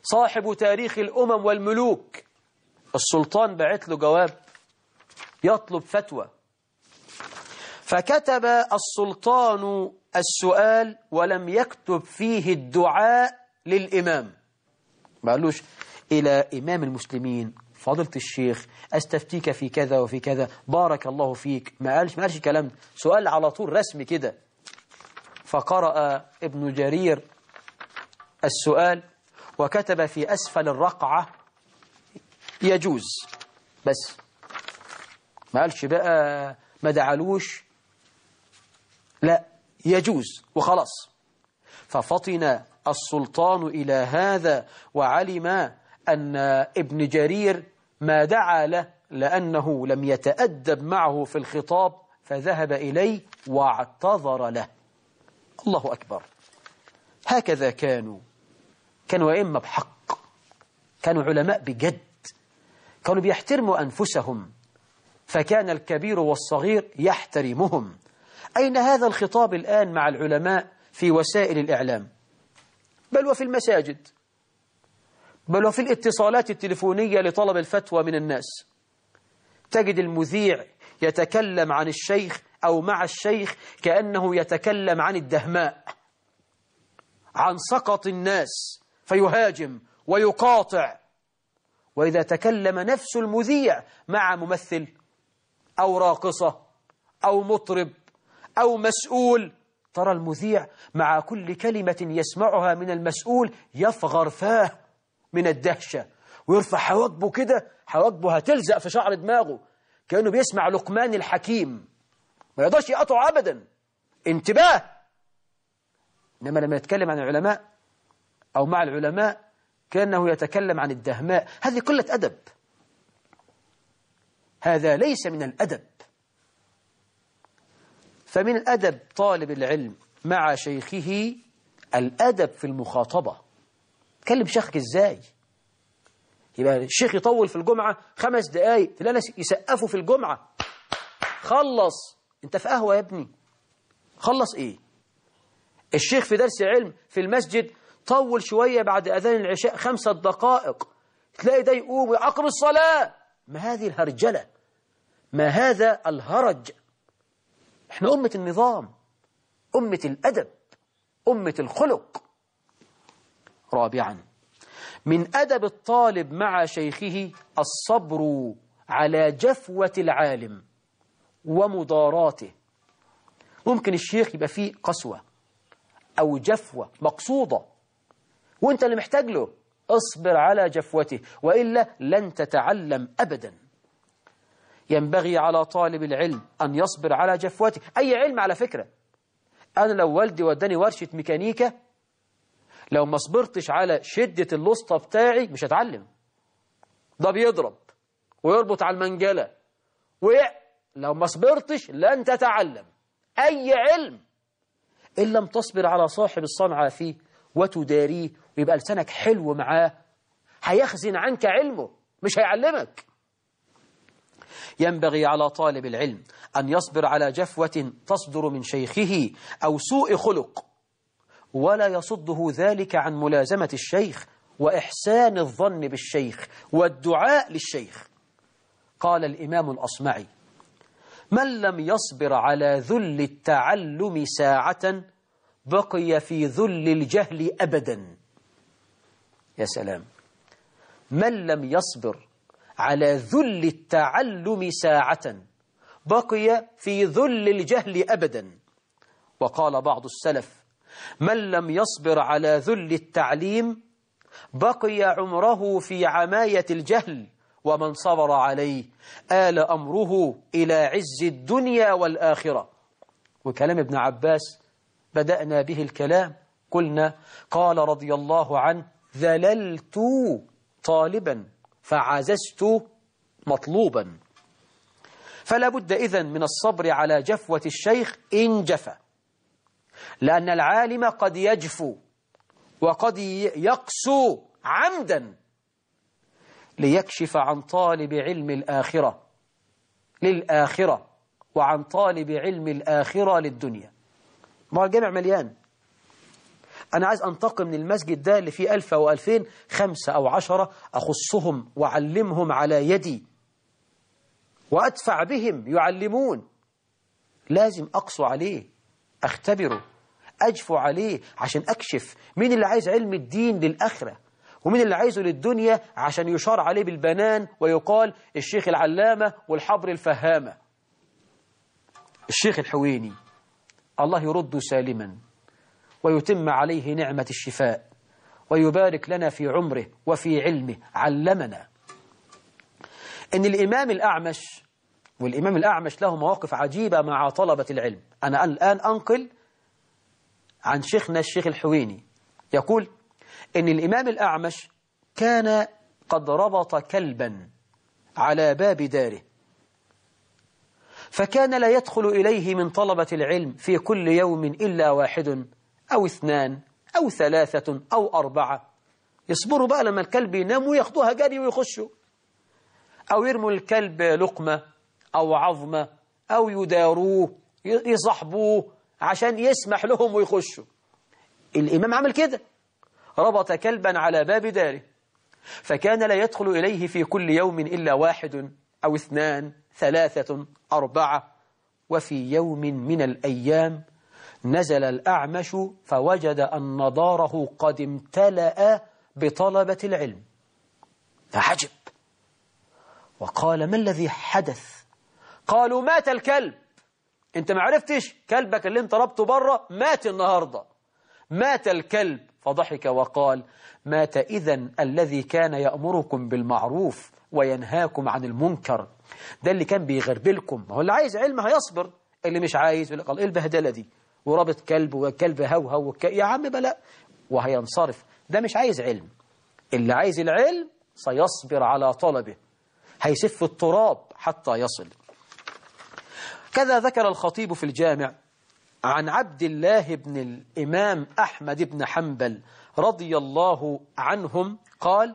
صاحب تاريخ الأمم والملوك السلطان بعت له جواب يطلب فتوى فكتب السلطان السؤال ولم يكتب فيه الدعاء للإمام ما قالوش إلى إمام المسلمين فضلة الشيخ أستفتيك في كذا وفي كذا بارك الله فيك ما قالش ما قالش كلام سؤال على طول رسمي كده فقرأ ابن جرير السؤال وكتب في أسفل الرقعة يجوز بس ما قالش بقى ما دعلوش لا يجوز وخلاص ففطن السلطان إلى هذا وعلم أن ابن جرير ما دعا له لأنه لم يتأدب معه في الخطاب فذهب إليه واعتذر له الله أكبر هكذا كانوا كانوا أئمة بحق كانوا علماء بجد كانوا بيحترموا أنفسهم فكان الكبير والصغير يحترمهم أين هذا الخطاب الآن مع العلماء في وسائل الإعلام بل وفي المساجد بل وفي الاتصالات التلفونية لطلب الفتوى من الناس تجد المذيع يتكلم عن الشيخ أو مع الشيخ كأنه يتكلم عن الدهماء عن سقط الناس فيهاجم ويقاطع وإذا تكلم نفس المذيع مع ممثل أو راقصة أو مطرب أو مسؤول ترى المذيع مع كل كلمة يسمعها من المسؤول يفغر فاه من الدهشة ويرفع حواجبه كده حواجبه هتلزق في شعر دماغه كأنه بيسمع لقمان الحكيم ما يقدرش يقطع أبدا انتباه إنما لما يتكلم عن العلماء أو مع العلماء كأنه يتكلم عن الدهماء هذه قلة أدب هذا ليس من الأدب فمن أدب طالب العلم مع شيخه الأدب في المخاطبة تكلم شيخك إزاي يبقى الشيخ يطول في الجمعة خمس دقايق تلاقي ناس يسقفوا في الجمعة خلص انت في قهوة يا ابني خلص ايه الشيخ في درس علم في المسجد طول شوية بعد أذان العشاء خمسة دقائق تلاقي ده يقوم ويعقب الصلاة ما هذه الهرجلة ما هذا الهرج احنا أمة النظام أمة الأدب أمة الخلق رابعا من أدب الطالب مع شيخه الصبر على جفوة العالم ومضاراته ممكن الشيخ يبقى فيه قسوة أو جفوة مقصودة وانت اللي محتاج له اصبر على جفوته وإلا لن تتعلم أبدا ينبغي على طالب العلم أن يصبر على جفوته أي علم على فكرة أنا لو والدي وداني ورشة ميكانيكا لو ما صبرتش على شدة اللسطة بتاعي مش هتعلم ده بيضرب ويربط على المنجلة ولو ما صبرتش لن تتعلم أي علم إن لم تصبر على صاحب الصنعة فيه وتداريه ويبقى لسانك حلو معاه هيخزن عنك علمه مش هيعلمك ينبغي على طالب العلم أن يصبر على جفوة تصدر من شيخه أو سوء خلق ولا يصده ذلك عن ملازمة الشيخ وإحسان الظن بالشيخ والدعاء للشيخ قال الإمام الأصمعي من لم يصبر على ذل التعلم ساعة بقي في ذل الجهل أبدا يا سلام من لم يصبر على ذل التعلم ساعة بقي في ذل الجهل أبدا وقال بعض السلف من لم يصبر على ذل التعليم بقي عمره في عماية الجهل ومن صبر عليه آل أمره إلى عز الدنيا والآخرة وكلام ابن عباس بدأنا به الكلام قلنا قال رضي الله عنه ذللت طالبا فعززت مطلوبا فلا بد إذن من الصبر على جفوة الشيخ إن جفى لأن العالم قد يجفو وقد يقسو عمدا ليكشف عن طالب علم الآخرة للآخرة وعن طالب علم الآخرة للدنيا ما الجامع مليان أنا عايز أنتقم من المسجد ده اللي فيه ألف أو ألفين خمسة أو عشرة أخصهم وأعلمهم على يدي وأدفع بهم يعلمون لازم أقصو عليه أختبره أجفو عليه عشان أكشف مين اللي عايز علم الدين للآخرة ومين اللي عايزه للدنيا عشان يشار عليه بالبنان ويقال الشيخ العلامة والحبر الفهامة الشيخ الحويني الله يرد سالما ويتم عليه نعمة الشفاء ويبارك لنا في عمره وفي علمه علمنا إن الإمام الأعمش والإمام الأعمش له مواقف عجيبة مع طلبة العلم أنا الآن أنقل عن شيخنا الشيخ الحويني يقول إن الإمام الأعمش كان قد ربط كلبا على باب داره فكان لا يدخل إليه من طلبة العلم في كل يوم إلا واحد أو اثنان أو ثلاثة أو أربعة يصبروا بقى لما الكلب ينام وياخدوها جري ويخشوا أو يرموا الكلب لقمة أو عظمة أو يداروه يصحبوه عشان يسمح لهم ويخشوا الإمام عمل كده ربط كلبا على باب داره فكان لا يدخل إليه في كل يوم إلا واحد أو اثنان ثلاثة أربعة وفي يوم من الأيام نزل الأعمش فوجد أن داره قد امتلأ بطلبة العلم فعجب وقال ما الذي حدث قالوا مات الكلب انت ما عرفتش كلبك اللي انت ربطه بره مات النهاردة مات الكلب فضحك وقال مات إذا الذي كان يأمركم بالمعروف وينهاكم عن المنكر ده اللي كان بيغربلكم هو اللي عايز علم هيصبر اللي مش عايز يقول قال ايه البهدله دي ورابط كلب وكلب هوهو وك... يا عم بلا وهينصرف ده مش عايز علم اللي عايز العلم سيصبر على طلبه هيسف التراب حتى يصل كذا ذكر الخطيب في الجامع عن عبد الله بن الإمام أحمد بن حنبل رضي الله عنهم قال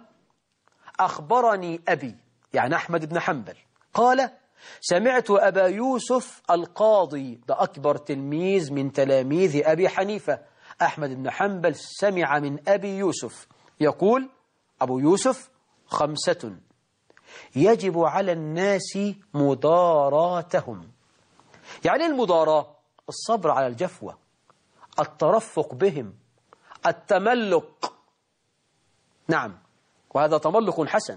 أخبرني أبي يعني أحمد بن حنبل قال سمعت أبا يوسف القاضي ده أكبر تلميذ من تلاميذ أبي حنيفة أحمد بن حنبل سمع من أبي يوسف يقول أبو يوسف خمسة يجب على الناس مداراتهم يعني المداراة الصبر على الجفوة الترفق بهم التملق نعم وهذا تملق حسن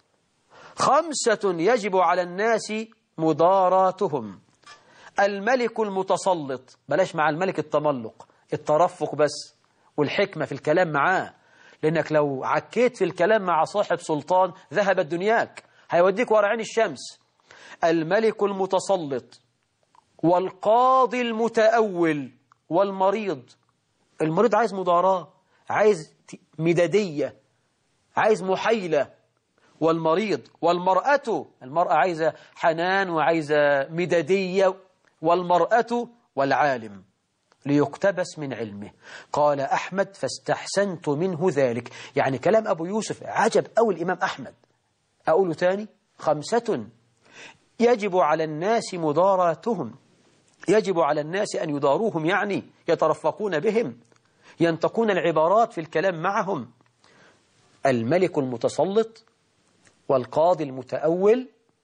خمسة يجب على الناس مداراتهم الملك المتسلط بلاش مع الملك التملق الترفق بس والحكمة في الكلام معاه لأنك لو عكيت في الكلام مع صاحب سلطان ذهبت دنياك هيوديك ورا عين الشمس الملك المتسلط والقاضي المتأول والمريض المريض عايز مداراة عايز مدادية عايز محيلة والمريض والمرأة المرأة عايزة حنان وعايزة مدادية والمرأة والعالم ليقتبس من علمه قال أحمد فاستحسنت منه ذلك يعني كلام أبو يوسف عجب أو الإمام أحمد أقول تاني خمسة يجب على الناس مداراتهم يجب على الناس أن يداروهم يعني يترفقون بهم ينتقون العبارات في الكلام معهم الملك المتسلط والقاضي المتأول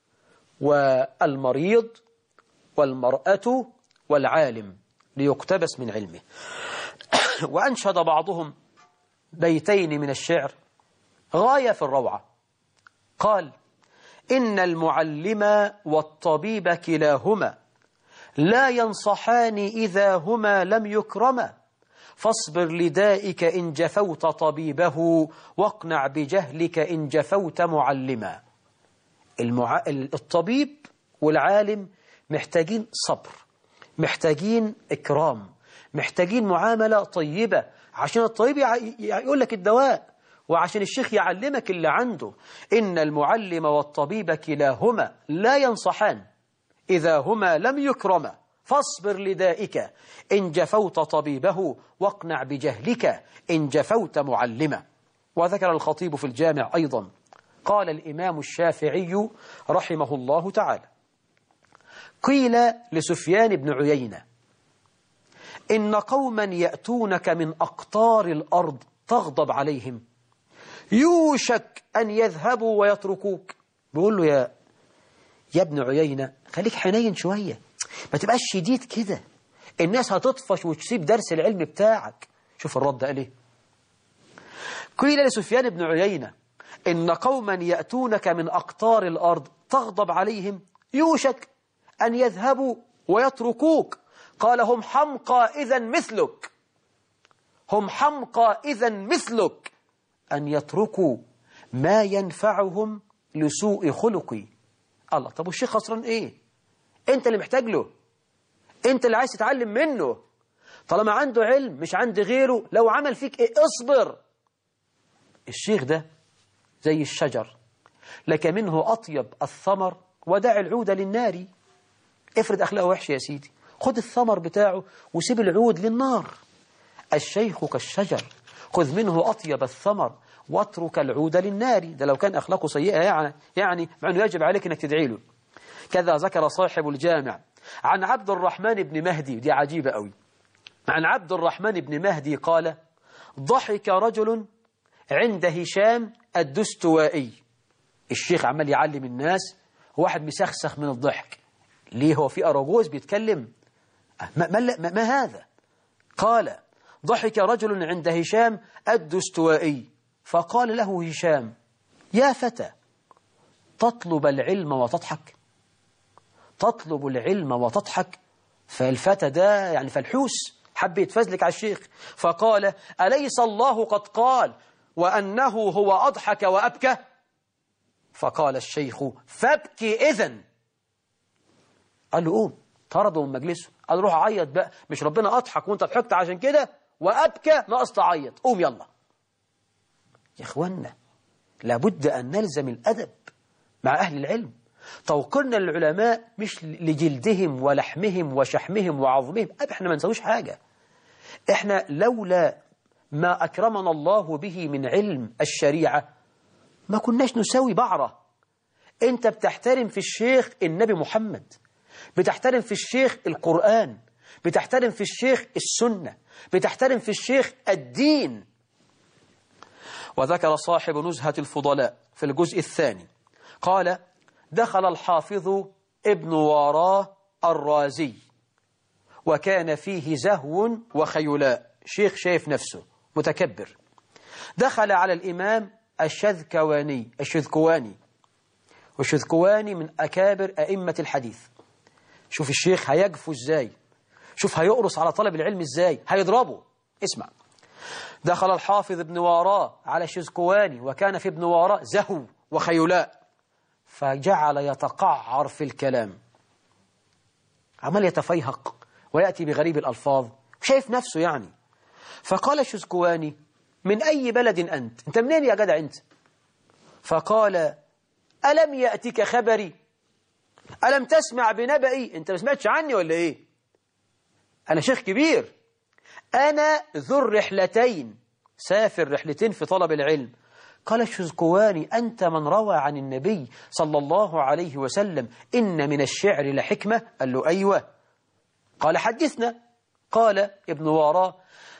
والمريض والمرأة والعالم ليقتبس من علمه وأنشد بعضهم بيتين من الشعر غاية في الروعة قال إن المعلم والطبيب كلاهما لا ينصحان إذا هما لم يكرما فاصبر لدائك إن جفوت طبيبه واقنع بجهلك إن جفوت معلما المع... الطبيب والعالم محتاجين صبر محتاجين إكرام محتاجين معاملة طيبة عشان الطبيب يع... يقول لك الدواء وعشان الشيخ يعلمك اللي عنده إن المعلم والطبيب كلاهما لا ينصحان إذا هما لم يكرما فاصبر لدائك إن جفوت طبيبه واقنع بجهلك إن جفوت معلمه وذكر الخطيب في الجامع أيضا قال الإمام الشافعي رحمه الله تعالى قيل لسفيان بن عيينة إن قوما يأتونك من أقطار الأرض تغضب عليهم يوشك أن يذهبوا ويتركوك بيقول له يا يا ابن عيينة خليك حنين شوية ما تبقاش شديد كده الناس هتطفش وتسيب درس العلم بتاعك شوف الرد قال ايه قيل لسفيان بن عيينة إن قوما يأتونك من أقطار الأرض تغضب عليهم يوشك أن يذهبوا ويتركوك قال هم حمقى إذا مثلك هم حمقى إذا مثلك أن يتركوا ما ينفعهم لسوء خلقي الله طب والشيخ خسران إيه أنت اللي محتاج له أنت اللي عايز تتعلم منه طالما عنده علم مش عند غيره لو عمل فيك إيه اصبر الشيخ ده زي الشجر لك منه أطيب الثمر ودع العود للنار افرض أخلاقه وحش يا سيدي خد الثمر بتاعه وسيب العود للنار الشيخ كالشجر خذ منه أطيب الثمر واترك العود للنار ده لو كان أخلاقه سيئة يعني, يعني مع أنه يجب عليك أنك تدعي له كذا ذكر صاحب الجامع عن عبد الرحمن بن مهدي دي عجيبة قوي عن عبد الرحمن بن مهدي قال ضحك رجل عند هشام الدستوائي الشيخ عمال يعلم الناس واحد مسخسخ من الضحك ليه هو في أراجوز بيتكلم ما, ما, ما, ما هذا قال ضحك رجل عند هشام الدستوائي فقال له هشام يا فتى تطلب العلم وتضحك تطلب العلم وتضحك فالفتى ده يعني فالحوس حب يتفزلك على الشيخ فقال أليس الله قد قال وأنه هو أضحك وأبكى فقال الشيخ فابكي إذن قال له قوم طرده من مجلسه قال روح عيط بقى مش ربنا أضحك وانت ضحكت عشان كده وأبكى ناقص تعيط قوم يلا يا إخوانا لابد أن نلزم الأدب مع أهل العلم توقيرنا للعلماء مش لجلدهم ولحمهم وشحمهم وعظمهم أب احنا ما نسويش حاجة احنا لولا ما أكرمنا الله به من علم الشريعة ما كناش نساوي بعرة انت بتحترم في الشيخ النبي محمد بتحترم في الشيخ القرآن بتحترم في الشيخ السنة بتحترم في الشيخ الدين وذكر صاحب نزهة الفضلاء في الجزء الثاني قال دخل الحافظ ابن وراه الرازي وكان فيه زهو وخيلاء شيخ شايف نفسه متكبر دخل على الإمام الشذكواني الشذكواني والشذكواني من أكابر أئمة الحديث شوف الشيخ هيجفو ازاي شوف هيقرص على طلب العلم ازاي هيضربه اسمع دخل الحافظ ابن وراء على الشذكواني وكان في ابن وراء زهو وخيلاء فجعل يتقعر في الكلام عمال يتفيهق ويأتي بغريب الألفاظ شايف نفسه يعني فقال الشذكواني من أي بلد أنت أنت منين يا جدع أنت فقال ألم يأتك خبري ألم تسمع بنبئي أنت ما سمعتش عني ولا إيه أنا شيخ كبير أنا ذو الرحلتين سافر رحلتين في طلب العلم قال الشذكواني أنت من روى عن النبي صلى الله عليه وسلم إن من الشعر لحكمة قال له أيوة قال حدثنا قال ابن وراء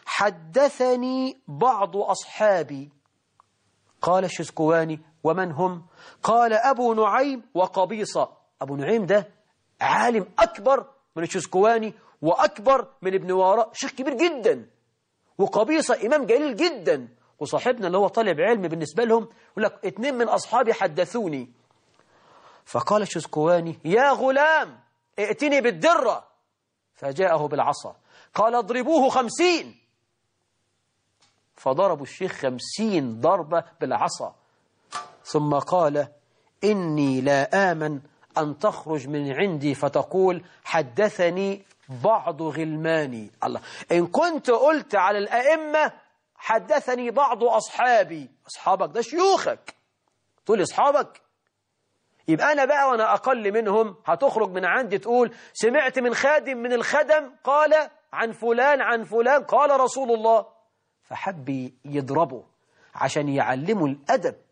حدثني بعض أصحابي قال الشذكواني ومن هم قال أبو نعيم وقبيصة أبو نعيم ده عالم أكبر من الشذكواني وأكبر من ابن وراء شيخ كبير جدا وقبيصة إمام جليل جدا وصاحبنا اللي هو طالب علم بالنسبة لهم يقول لك اتنين من أصحابي حدثوني فقال الشذكواني يا غلام ائتني بالدرة فجاءه بالعصا قال اضربوه خمسين فضربوا الشيخ خمسين ضربة بالعصا ثم قال إني لا آمن أن تخرج من عندي فتقول حدثني بعض غلماني الله إن كنت قلت على الأئمة حدثني بعض أصحابي أصحابك ده شيوخك تقول أصحابك يبقى أنا بقى وأنا أقل منهم هتخرج من عندي تقول سمعت من خادم من الخدم قال عن فلان عن فلان قال رسول الله فحب يضربه عشان يعلموا الأدب